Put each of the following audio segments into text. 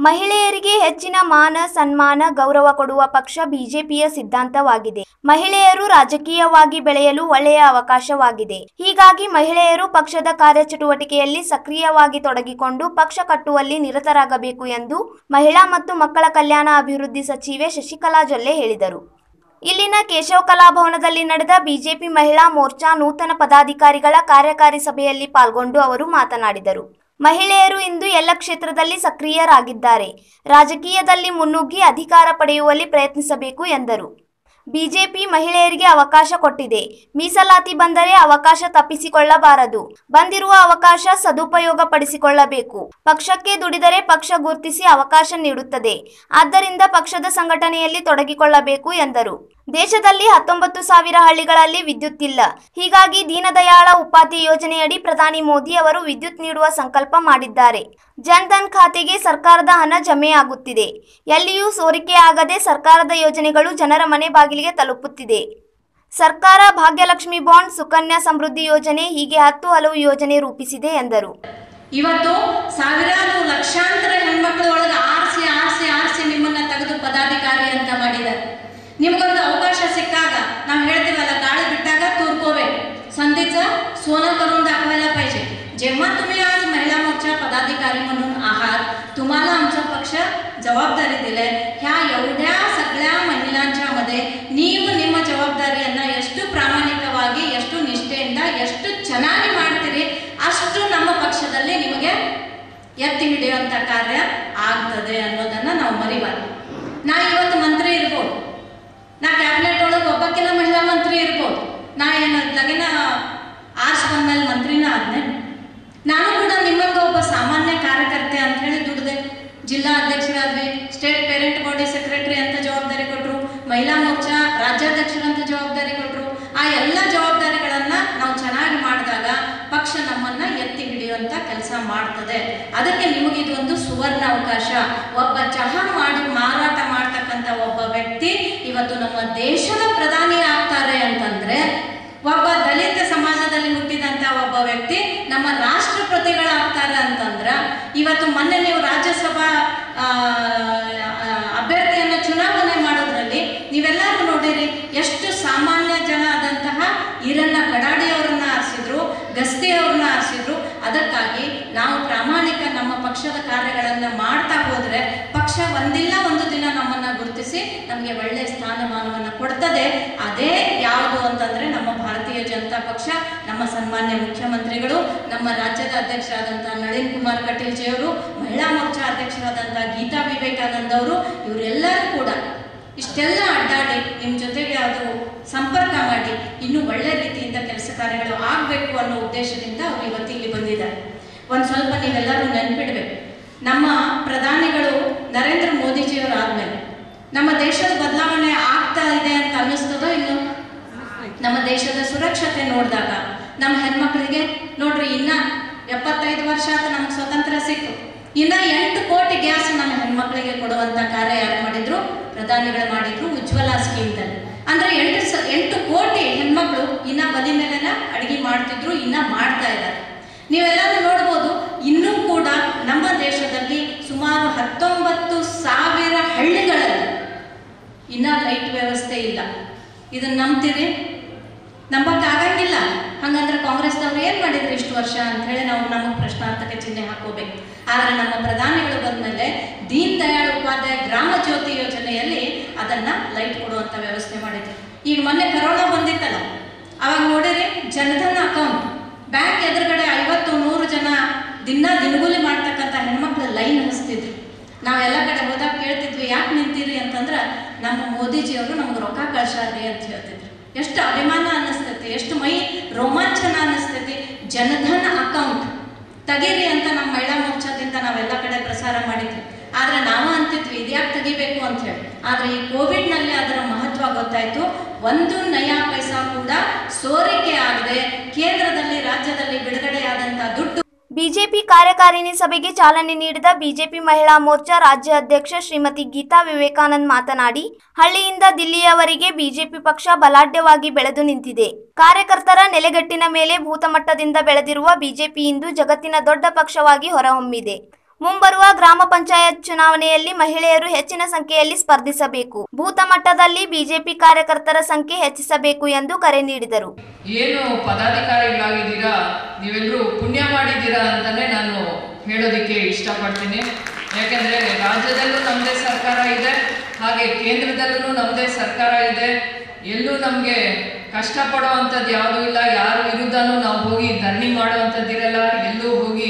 ಮಹಿಳೆಯರಿಗೆ ಹೆಚ್ಚಿನ ಮಾನ ಸನ್ಮಾನ ಗೌರವ ಕೊಡುವ ಪಕ್ಷ ಬಿಜೆಪಿಯ ಸಿದ್ಧಾಂತವಾಗಿದೆ ಮಹಿಳೆಯರು ರಾಜಕೀಯವಾಗಿ ಬೆಳೆಯಲು ಒಳ್ಳೆಯ ಅವಕಾಶವಾಗಿದೆ ಹೀಗಾಗಿ ಮಹಿಳೆಯರು ಪಕ್ಷದ ಕಾರ್ಯಚಟುವಟಿಕೆಯಲ್ಲಿ ಸಕ್ರಿಯವಾಗಿ ತೊಡಗಿಕೊಂಡು ಪಕ್ಷ ಕಟ್ಟುವಲ್ಲಿ ನಿರತರಾಗಬೇಕು ಎಂದು ಮಹಿಳಾ ಮತ್ತು ಮಕ್ಕಳ ಕಲ್ಯಾಣ ಅಭಿವೃದ್ಧಿ ಸಚಿವೆ ಶಶಿಕಲಾ ಜೊಲ್ಲೆ ಹೇಳಿದರು ಇಲ್ಲಿನ ಕೇಶವ ಕಲಾಭವನದಲ್ಲಿ ನಡೆದ ಬಿಜೆಪಿ ಮಹಿಳಾ ಮೋರ್ಚಾ ನೂತನ ಪದಾಧಿಕಾರಿಗಳ ಕಾರ್ಯಕಾರಿ ಸಭೆಯಲ್ಲಿ ಪಾಲ್ಗೊಂಡು ಅವರು ಮಾತನಾಡಿದರು ಮಹಿಳೆಯರು ಇಂದು ಎಲ್ಲ ಕ್ಷೇತ್ರದಲ್ಲಿ ಸಕ್ರಿಯರಾಗಿದ್ದಾರೆ ರಾಜಕೀಯದಲ್ಲಿ ಮುನ್ನುಗ್ಗಿ ಅಧಿಕಾರ ಪಡೆಯುವಲ್ಲಿ ಪ್ರಯತ್ನಿಸಬೇಕು ಎಂದರು ಬಿಜೆಪಿ ಮಹಿಳೆಯರಿಗೆ ಅವಕಾಶ ಕೊಟ್ಟಿದೆ ಮೀಸಲಾತಿ ಬಂದರೆ ಅವಕಾಶ ತಪ್ಪಿಸಿಕೊಳ್ಳಬಾರದು ಬಂದಿರುವ ಅವಕಾಶ ಸದುಪಯೋಗ ಪಡಿಸಿಕೊಳ್ಳಬೇಕು ಪಕ್ಷಕ್ಕೆ ದುಡಿದರೆ ಪಕ್ಷ ಗುರುತಿಸಿ ಅವಕಾಶ ನೀಡುತ್ತದೆ ಆದ್ದರಿಂದ ಪಕ್ಷದ ಸಂಘಟನೆಯಲ್ಲಿ ತೊಡಗಿಕೊಳ್ಳಬೇಕು ಎಂದರು ದೇಶದಲ್ಲಿ ಹತ್ತೊಂಬತ್ತು ಸಾವಿರ ಹಳ್ಳಿಗಳಲ್ಲಿ ವಿದ್ಯುತ್ ಇಲ್ಲ ಹೀಗಾಗಿ ದೀನದಯಾಳ ಉಪಾಧ್ಯ ಯೋಜನೆಯಡಿ ಪ್ರಧಾನಿ ಮೋದಿ ಅವರು ವಿದ್ಯುತ್ ನೀಡುವ ಸಂಕಲ್ಪ ಮಾಡಿದ್ದಾರೆ ಜನ್ಧನ್ ಖಾತೆಗೆ ಸರ್ಕಾರದ ಹಣ ಜಮೆಯಾಗುತ್ತಿದೆ ಎಲ್ಲಿಯೂ ಸೋರಿಕೆ ಆಗದೆ ಸರ್ಕಾರದ ಯೋಜನೆಗಳು ಜನರ ಮನೆ ಬಾಗಿಲಿಗೆ ತಲುಪುತ್ತಿದೆ ಸರ್ಕಾರ ಭಾಗ್ಯಲಕ್ಷ್ಮಿ ಬಾಂಡ್ ಸುಕನ್ಯಾ ಸಮೃದ್ಧಿ ಯೋಜನೆ ಹೀಗೆ ಹತ್ತು ಹಲವು ಯೋಜನೆ ರೂಪಿಸಿದೆ ಎಂದರು ಇವತ್ತು ಸಾವಿರಾರು ಲಕ್ಷಾಂತರ ಹೆಣ್ಮಕ್ಳ ಒಳಗೆ ಆರಿಸಿ ಆರಿಸಿ ಆರಿಸಿ ನಿಮ್ಮನ್ನ ತೆಗೆದು ಪದಾಧಿಕಾರಿ ಅಂತ ಮಾಡಿದ್ದಾರೆ ನಿಮ್ಗೊಂದು ಅವಕಾಶ ಸಿಕ್ಕಾಗ ನಾವು ಹೇಳ್ತೀವಲ್ಲ ಗಾಳಿ ಬಿಟ್ಟಾಗ ತೂರ್ಕೋಬೇಕು संधीचा सोनं करून दाखवायला पाहिजे जेव्हा तुम्ही आज महिला मोर्चा पदाधिकारी म्हणून आहात तुम्हाला आमचा पक्ष जबाबदारी दिलाय ह्या एवढ्या सगळ्या महिलांच्या मध्ये ನೀವು ನಿಮ್ಮ ಜವಾಬ್ದಾರಿಯನ್ನ ಎಷ್ಟು ಪ್ರಾಮಾಣಿಕವಾಗಿ ಎಷ್ಟು ನಿಷ್ಠೆಯಿಂದ ಎಷ್ಟು ಚೆನ್ನಾಗಿ ಮಾಡ್ತೀರಿ ಅಷ್ಟು ನಮ್ಮ ಪಕ್ಷದಲ್ಲಿ ನಿಮಗೆ ಎತ್ತಿ ಹಿಡಿಯುವಂತ ಕಾರ್ಯ ಆಗ್ತದೆ ಅನ್ನೋದನ್ನ ನಾವು ಮರಿಬಾರ್ದು ನಾ ಇವತ್ತು ಮಂತ್ರಿ ಇರ್ಬೋದು ನಾ ಕ್ಯಾಬಿನೆಟ್ ಒಳಗೆ ಒಬ್ಬಕ್ಕಿನ ಮಹಿಳಾ ಮಂತ್ರಿ ಇರ್ಬೋದು ನಾ ಏನು ಲಗಿನ ಆರ್ಸ್ ಬಂದ್ಮೇಲೆ ಮಂತ್ರಿನ ಆದ್ನೆ ನಾನು ಕೂಡ ನಿಮ್ಮಂಗ ಒಬ್ಬ ಸಾಮಾನ್ಯ ಕಾರ್ಯಕರ್ತೆ ಅಂತ ಹೇಳಿ ದುಡ್ದೆ ಜಿಲ್ಲಾ ಅಧ್ಯಕ್ಷರಾದ್ವಿ ಸ್ಟೇಟ್ ಪೇರೆಂಟ್ ಬಾಡಿ ಸೆಕ್ರೆಟರಿ ಅಂತ ಜವಾಬ್ದಾರಿ ಕೊಟ್ರು ಮಹಿಳಾ ಮೋರ್ಚಾ ರಾಜ್ಯಾಧ್ಯಕ್ಷರಂತ ಜವಾಬ್ದಾರಿ ಕೊಟ್ರು ಆ ಎಲ್ಲ ಜವಾಬ್ದಾರಿಗಳನ್ನ ನಾವು ಚೆನ್ನಾಗಿ ಮಾಡಿದಾಗ ಪಕ್ಷ ನಮ್ಮನ್ನ ಎತ್ತಿ ಹಿಡಿಯುವಂತ ಕೆಲಸ ಮಾಡ್ತದೆ ಅದಕ್ಕೆ ನಿಮಗೆ ಇದು ಒಂದು ಸುವರ್ಣ ಅವಕಾಶ ಒಬ್ಬ ಚಹಾ ಮಾಡಿ ಮಾರಾಟ ಮಾಡ್ತಕ್ಕಂಥ ಒಬ್ಬ ವ್ಯಕ್ತಿ ಇವತ್ತು ನಮ್ಮ ದೇಶದ ಪ್ರಧಾನಿ ಆಗ್ತಾರೆ ಅಂತಂದ್ರೆ ಒಬ್ಬ ದಲಿತ ಸಮಾಜದಲ್ಲಿ ಹುಟ್ಟಿದಂತ ಒಬ್ಬ ವ್ಯಕ್ತಿ ನಮ್ಮ ರಾಷ್ಟ್ರಪತಿಗಳಾಗ್ತಾರೆ ಅಂತಂದ್ರ ಇವತ್ತು ಮೊನ್ನೆ ನೀವು ರಾಜ್ಯಸಭಾ ಆ, ಆ, ಅಭ್ಯರ್ಥಿಯನ್ನ ಚುನಾವಣೆ ಮಾಡೋದ್ರಲ್ಲಿ ನೀವೆಲ್ಲರೂ ನೋಡಿರಿ ಎಷ್ಟು ಸಾಮಾನ್ಯ ಜನ ಆದಂತಹ ಈರಣ್ಣ ಕಡಾಡಿ ಅವರನ್ನ ಆರಿಸಿದ್ರು ಗಸ್ತಿ ಅವ್ರನ್ನ ಆರಿಸಿದ್ರು ಅದಕ್ಕಾಗಿ ನಾವು ಪ್ರಾಮಾಣಿಕ ನಮ್ಮ ಪಕ್ಷದ ಕಾರ್ಯಗಳನ್ನ ಮಾಡ್ತಾ ಹೋದ್ರೆ ಪಕ್ಷ ಒಂದಿಲ್ಲ ಒಂದು ದಿನ ನಮ್ಮನ್ನ ಗುರುತಿಸಿ ನಮಗೆ ಒಳ್ಳೆ ಸ್ಥಾನಮಾನವನ್ನ ಕೊಡ್ತದೆ ಅದೇ ಯಾವುದು ಅಂತಂದ್ರೆ ನಮ್ಮ ಭಾರತೀಯ ಜನತಾ ಪಕ್ಷ ನಮ್ಮ ಸನ್ಮಾನ್ಯ ಮುಖ್ಯಮಂತ್ರಿಗಳು ನಮ್ಮ ರಾಜ್ಯದ ಅಧ್ಯಕ್ಷರಾದಂತಹ ನಳಿನ್ ಕುಮಾರ್ ಕಟೀಲ್ ಜಿ ಅವರು ಮಹಿಳಾ ಮೋರ್ಚಾ ಅಧ್ಯಕ್ಷರಾದಂತಹ ಗೀತಾ ವಿವೇಕಾನಂದ್ ಅವರು ಇವರೆಲ್ಲರೂ ಕೂಡ ಇಷ್ಟೆಲ್ಲ ಅಡ್ಡಾಡಿ ನಿಮ್ಮ ಜೊತೆಗೆ ಅದು ಸಂಪರ್ಕ ಮಾಡಿ ಇನ್ನೂ ಒಳ್ಳೆ ರೀತಿಯಿಂದ ಕೆಲಸ ಕಾರ್ಯಗಳು ಆಗಬೇಕು ಅನ್ನೋ ಉದ್ದೇಶದಿಂದ ಅವರು ಇವತ್ತು ಇಲ್ಲಿ ಬಂದಿದ್ದಾರೆ ಒಂದು ಸ್ವಲ್ಪ ನೀವೆಲ್ಲರೂ ನೆನ್ಪಿಡ್ಬೇಕು ನಮ್ಮ ಪ್ರಧಾನಿಗಳು ನರೇಂದ್ರ ಮೋದಿಜಿಯವರು ಆದ್ಮೇಲೆ ನಮ್ಮ ದೇಶದ ಬದಲಾವಣೆ ಆಗ್ತಾ ಇದೆ ಅಂತ ಅನ್ನಿಸ್ತದೋ ಇನ್ನು ನಮ್ಮ ದೇಶದ ಸುರಕ್ಷತೆ ನೋಡಿದಾಗ ನಮ್ಮ ಹೆಣ್ಮಕ್ಳಿಗೆ ನೋಡ್ರಿ ಇನ್ನ ಎಪ್ಪತ್ತೈದು ವರ್ಷ ಆತ ನಮ್ಗೆ ಸ್ವತಂತ್ರ ಸಿಕ್ತು ಇನ್ನ ಎಂಟು ಕೋಟಿ ಗ್ಯಾಸ್ ನಮ್ಮ ಹೆಣ್ಮಕ್ಳಿಗೆ ಕೊಡುವಂತ ಕಾರ್ಯ ಯಾರು ಮಾಡಿದ್ರು ಪ್ರಧಾನಿಗಳು ಮಾಡಿದ್ರು ಉಜ್ವಲ ಸ್ಕೀಮ್ದಲ್ಲಿ ಅಂದ್ರೆ ಎಂಟು ಸ ಎಂಟು ಕೋಟಿ ಹೆಣ್ಮಕ್ಳು ಇನ್ನ ಬದಿ ಮೇಲೆನ ಅಡಿಗೆ ಮಾಡ್ತಿದ್ರು ಇನ್ನ ಮಾಡ್ತಾ ಇದ್ದಾರೆ ನೀವೆಲ್ಲರೂ ನೋಡ್ಬೋದು ಇನ್ನೂ ಕೂಡ ನಮ್ಮ ದೇಶದಲ್ಲಿ ಸುಮಾರು ಹತ್ತೊಂಬತ್ತು ಸಾವಿರ ಹಳ್ಳಿಗಳಲ್ಲಿ ಇನ್ನ ಲೈಟ್ ವ್ಯವಸ್ಥೆ ಇಲ್ಲ ಇದನ್ನ ನಂಬ್ತೀರಿ ನಂಬಕ್ ಆಗಂಗಿಲ್ಲ ಹಂಗಂದ್ರೆ ಕಾಂಗ್ರೆಸ್ನವ್ರು ಏನ್ ಮಾಡಿದ್ರು ಇಷ್ಟು ವರ್ಷ ಅಂತ ಹೇಳಿ ನಾವು ನಮಗೆ ಪ್ರಶ್ನಾರ್ಥಕ ಚಿಹ್ನೆ ಹಾಕೋಬೇಕು ಆದ್ರೆ ನಮ್ಮ ಪ್ರಧಾನಿಗಳು ಬಂದ್ಮೇಲೆ ದೀನ್ ದಯಾಳ್ ಉಪಾಧ್ಯಾಯ ಗ್ರಾಮ ಜ್ಯೋತಿ ಯೋಜನೆಯಲ್ಲಿ ಅದನ್ನ ಲೈಟ್ ಕೊಡುವಂತ ವ್ಯವಸ್ಥೆ ಮಾಡಿದ್ರು ಈಗ ಮೊನ್ನೆ ಕರೋನಾ ಬಂದಿತ್ತಲ್ಲ ಅವಾಗ ನೋಡಿರಿ ಜನಧನ್ ಅಕೌಂಟ್ ಬ್ಯಾಂಕ್ ಎದುರುಗಡೆ ಐವತ್ತು ನೂರು ಜನ ದಿನ ದಿನಗೂಲಿ ಮಾಡ್ತಕ್ಕಂಥ ಹೆಣ್ಮಕ್ಳು ಲೈನ್ ಹಚ್ತಿದ್ರು ನಾವೆಲ್ಲ ಕಡೆ ಹೋದಾಗ ಕೇಳ್ತಿದ್ವಿ ಯಾಕೆ ನಿಂತೀರಿ ಅಂತಂದ್ರ ನಮ್ಮ ಮೋದಿಜಿಯವರು ನಮ್ಗೆ ರೊಕ್ಕ ಕಳ್ಸಾರ್ರಿ ಅಂತ ಹೇಳ್ತಿದ್ರು ಎಷ್ಟು ಅಭಿಮಾನ ಅನ್ನಿಸ್ತೈತಿ ಎಷ್ಟು ಮೈ ರೋಮಾಂಚನ ಅನ್ನಿಸ್ತೈತಿ ಜನಧನ್ ಅಕೌಂಟ್ ತೆಗೀರಿ ಅಂತ ನಮ್ಮ ಮಹಿಳಾ ಮೋರ್ಚಾದಿಂದ ನಾವೆಲ್ಲ ಕಡೆ ಪ್ರಸಾರ ಮಾಡಿದ್ವಿ ಆದ್ರೆ ನಾವು ಅಂತಿದ್ವಿ ಇದ್ಯಾಕೆ ತೆಗಿಬೇಕು ಅಂತ ಹೇಳಿ ಆದ್ರೆ ಈ ಕೋವಿಡ್ ನಲ್ಲಿ ಅದರ ಮಹತ್ವ ಗೊತ್ತಾಯ್ತು ಒಂದು ನಯಾ ಪೈಸಾ ಕೂಡ ಸೋರಿಕೆ ಆಗದೆ ಕೇಂದ್ರದಲ್ಲಿ ರಾಜ್ಯದಲ್ಲಿ ಬಿಡುಗಡೆಯಾದಂತ ದುಡ್ಡು ಬಿಜೆಪಿ ಕಾರ್ಯಕಾರಿಣಿ ಸಭೆಗೆ ಚಾಲನೆ ನೀಡಿದ ಬಿಜೆಪಿ ಮಹಿಳಾ ಮೋರ್ಚಾ ರಾಜ್ಯ ಅಧ್ಯಕ್ಷ ಶ್ರೀಮತಿ ಗೀತಾ ವಿವೇಕಾನಂದ್ ಮಾತನಾಡಿ ಹಳ್ಳಿಯಿಂದ ದಿಲ್ಲಿಯವರೆಗೆ ಬಿಜೆಪಿ ಪಕ್ಷ ಬಲಾಢ್ಯವಾಗಿ ಬೆಳೆದು ನಿಂತಿದೆ ಕಾರ್ಯಕರ್ತರ ನೆಲೆಗಟ್ಟಿನ ಮೇಲೆ ಭೂತಮಟ್ಟದಿಂದ ಬೆಳೆದಿರುವ ಬಿಜೆಪಿ ಇಂದು ಜಗತ್ತಿನ ದೊಡ್ಡ ಪಕ್ಷವಾಗಿ ಹೊರಹೊಮ್ಮಿದೆ ಮುಂಬರುವ ಗ್ರಾಮ ಪಂಚಾಯತ್ ಚುನಾವಣೆಯಲ್ಲಿ ಮಹಿಳೆಯರು ಹೆಚ್ಚಿನ ಸಂಖ್ಯೆಯಲ್ಲಿ ಸ್ಪರ್ಧಿಸಬೇಕು ಬೂತ ಮಟ್ಟದಲ್ಲಿ ಬಿಜೆಪಿ ಕಾರ್ಯಕರ್ತರ ಸಂಖ್ಯೆ ಹೆಚ್ಚಿಸಬೇಕು ಎಂದು ಕರೆ ನೀಡಿದರು ಏನು ಪದಾಧಿಕಾರಿಗಳಾಗಿದ್ದೀರಾ ನೀವೆಲ್ಲರೂ ಪುಣ್ಯ ಮಾಡಿದ್ದೀರಾ ಅಂತಾನೆ ನಾನು ಹೇಳೋದಕ್ಕೆ ಇಷ್ಟಪಡ್ತೀನಿ ಯಾಕೆಂದ್ರೆ ರಾಜ್ಯದಲ್ಲೂ ನಮ್ಮದೇ ಸರ್ಕಾರ ಇದೆ ಹಾಗೆ ಕೇಂದ್ರದಲ್ಲೂ ನಮ್ಮದೇ ಸರ್ಕಾರ ಇದೆ ಎಲ್ಲೂ ನಮಗೆ ಕಷ್ಟಪಡುವಂಥದ್ದು ಯಾವುದೂ ಇಲ್ಲ ಯಾರ ವಿರುದ್ಧನೂ ನಾವು ಹೋಗಿ ಧರಣಿ ಮಾಡುವಂಥದ್ದಿರಲ್ಲ ಎಲ್ಲೂ ಹೋಗಿ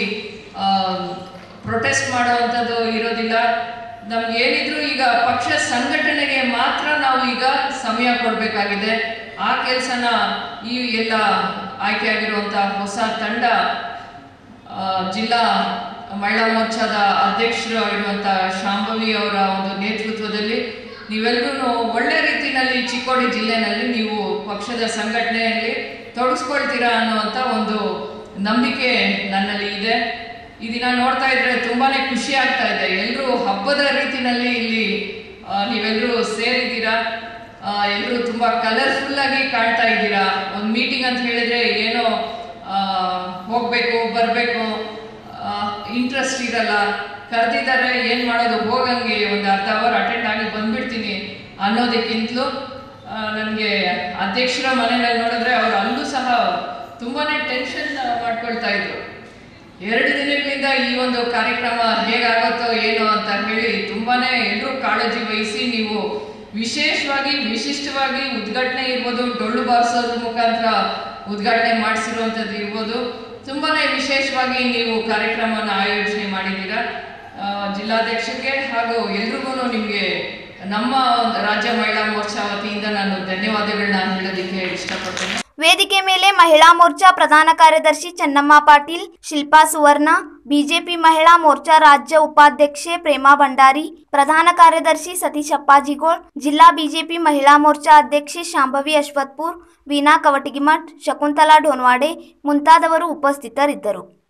ಪ್ರೊಟೆಸ್ಟ್ ಮಾಡುವಂಥದ್ದು ಇರೋದಿಲ್ಲ ನಮ್ಗೆ ಏನಿದ್ರು ಈಗ ಪಕ್ಷ ಸಂಘಟನೆಗೆ ಮಾತ್ರ ನಾವು ಈಗ ಸಮಯ ಕೊಡಬೇಕಾಗಿದೆ ಆ ಕೆಲಸನ ಈ ಎಲ್ಲ ಆಯ್ಕೆಯಾಗಿರುವಂಥ ಹೊಸ ತಂಡ ಆ, ಜಿಲ್ಲಾ ಮಹಿಳಾ ಮೋರ್ಚಾದ ಅಧ್ಯಕ್ಷರು ಆಗಿರುವಂಥ ಶಾಂಭವಿ ಅವರ ಒಂದು ನೇತೃತ್ವದಲ್ಲಿ ನೀವೆಲ್ಲರೂ ಒಳ್ಳೆ ರೀತಿಯಲ್ಲಿ ಚಿಕ್ಕೋಡಿ ಜಿಲ್ಲೆನಲ್ಲಿ ನೀವು ಪಕ್ಷದ ಸಂಘಟನೆಯಲ್ಲಿ ತೊಡಗಿಸ್ಕೊಳ್ತೀರಾ ಅನ್ನುವಂಥ ಒಂದು ನಂಬಿಕೆ ನನ್ನಲ್ಲಿ ಇದೆ ಈ ದಿನ ನೋಡ್ತಾ ಇದ್ರೆ ತುಂಬಾನೇ ಖುಷಿ ಆಗ್ತಾ ಇದೆ ಎಲ್ಲರೂ ಹಬ್ಬದ ರೀತಿನಲ್ಲಿ ಇಲ್ಲಿ ಆ, ನೀವೆಲ್ಲರೂ ಸೇರಿದ್ದೀರಾ ಎಲ್ಲರೂ ತುಂಬಾ ಕಲರ್ಫುಲ್ ಆಗಿ ಕಾಣ್ತಾ ಇದ್ದೀರಾ ಒಂದು ಮೀಟಿಂಗ್ ಅಂತ ಹೇಳಿದ್ರೆ ಏನೋ ಆ, ಹೋಗ್ಬೇಕು ಬರಬೇಕು ಇಂಟ್ರೆಸ್ಟ್ ಇರಲ್ಲ ಕರೆದಿದ್ದಾರೆ ಏನ್ ಮಾಡೋದು ಹೋಗಂಗೆ ಒಂದು ಅರ್ಧ ಅವರ್ ಅಟೆಂಡ್ ಆಗಿ ಬಂದ್ಬಿಡ್ತೀನಿ ಅನ್ನೋದಕ್ಕಿಂತಲೂ ನನಗೆ ಅಧ್ಯಕ್ಷರ ಮನೆಯಲ್ಲಿ ನೋಡಿದ್ರೆ ಅವರು ಅಲ್ಲೂ ಸಹ ತುಂಬಾನೇ ಟೆನ್ಷನ್ ಮಾಡ್ಕೊಳ್ತಾ ಇದ್ರು ಎರಡು ದಿನಗಳಿಂದ ಈ ಒಂದು ಕಾರ್ಯಕ್ರಮ ಹೇಗಾಗುತ್ತೋ ಏನೋ ಅಂತ ಹೇಳಿ ತುಂಬಾನೇ ಎಲ್ಲರೂ ಕಾಳಜಿ ವಹಿಸಿ ನೀವು ವಿಶೇಷವಾಗಿ ವಿಶಿಷ್ಟವಾಗಿ ಉದ್ಘಾಟನೆ ಇರ್ಬೋದು ಡೊಳ್ಳು ಬಾರಿಸೋದ್ರ ಮುಖಾಂತರ ಉದ್ಘಾಟನೆ ಮಾಡಿಸಿರುವಂಥದ್ದು ಇರ್ಬೋದು ತುಂಬಾನೇ ವಿಶೇಷವಾಗಿ ನೀವು ಕಾರ್ಯಕ್ರಮನ ಆಯೋಜನೆ ಮಾಡಿದ್ದೀರಾ ಆ, ಜಿಲ್ಲಾಧ್ಯಕ್ಷಕ್ಕೆ ಹಾಗೂ ಎಲ್ರಿಗೂ ನಿಮಗೆ ನಮ್ಮ ಒಂದು ರಾಜ್ಯ ಮಹಿಳಾ ಮೋರ್ಚಾ ವತಿಯಿಂದ ನಾನು ಧನ್ಯವಾದಗಳನ್ನ ಹೇಳೋದಕ್ಕೆ ಇಷ್ಟಪಡ್ತೇನೆ ವೇದಿಕೆ ಮೇಲೆ ಮಹಿಳಾ ಮೋರ್ಚಾ ಪ್ರಧಾನ ಕಾರ್ಯದರ್ಶಿ ಚೆನ್ನಮ್ಮ ಪಾಟೀಲ್ ಶಿಲ್ಪಾ ಸುವರ್ಣ ಬಿಜೆಪಿ ಮಹಿಳಾ ಮೋರ್ಚಾ ರಾಜ್ಯ ಉಪಾಧ್ಯಕ್ಷೆ ಪ್ರೇಮಾ ಭಂಡಾರಿ ಪ್ರಧಾನ ಕಾರ್ಯದರ್ಶಿ ಸತೀಶ್ ಅಪ್ಪಾಜಿಗೋಳ್ ಜಿಲ್ಲಾ ಬಿಜೆಪಿ ಮಹಿಳಾ ಮೋರ್ಚಾ ಅಧ್ಯಕ್ಷೆ ಶಾಂಭವಿ ಅಶ್ವತ್ಪುರ್ ವೀಣಾ ಕವಟಗಿಮಠ್ ಶಕುಂತಲಾ ಢೋನ್ವಾಡೆ ಮುಂತಾದವರು ಉಪಸ್ಥಿತರಿದ್ದರು